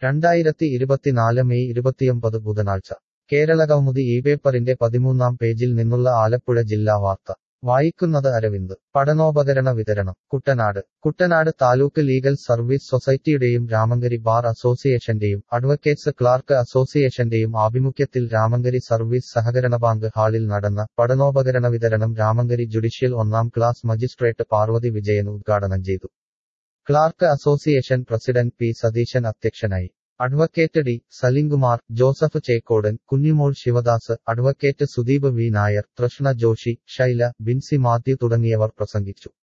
രണ്ടായിരത്തി ഇരുപത്തിനാല് മെയ് ഇരുപത്തിയൊമ്പത് ബുധനാഴ്ച കേരളകൗമുദി ഈ പേപ്പറിന്റെ പതിമൂന്നാം പേജിൽ നിന്നുള്ള ആലപ്പുഴ ജില്ലാ വാർത്ത വായിക്കുന്നത് അരവിന്ദ് പഠനോപകരണ വിതരണം കുട്ടനാട് കുട്ടനാട് താലൂക്ക് ലീഗൽ സർവീസ് സൊസൈറ്റിയുടെയും രാമങ്കരി ബാർ അസോസിയേഷന്റെയും അഡ്വക്കേറ്റ്സ് ക്ലാർക്ക് അസോസിയേഷന്റെയും ആഭിമുഖ്യത്തിൽ രാമങ്കരി സർവീസ് സഹകരണ ബാങ്ക് ഹാളിൽ നടന്ന പഠനോപകരണ വിതരണം രാമങ്കരി ജുഡീഷ്യൽ ഒന്നാം ക്ലാസ് മജിസ്ട്രേറ്റ് പാർവതി വിജയൻ ഉദ്ഘാടനം ചെയ്തു clerk association president P Satheesan അധ്യക്ഷനായി advocate D Salimkumar Joseph Chekkodan Kunjimol Sivadas advocate Sudeep V Nair Trishna Joshi Shaila Binsy Mathew തുടങ്ങിയവർ പ്രസംഗിച്ചു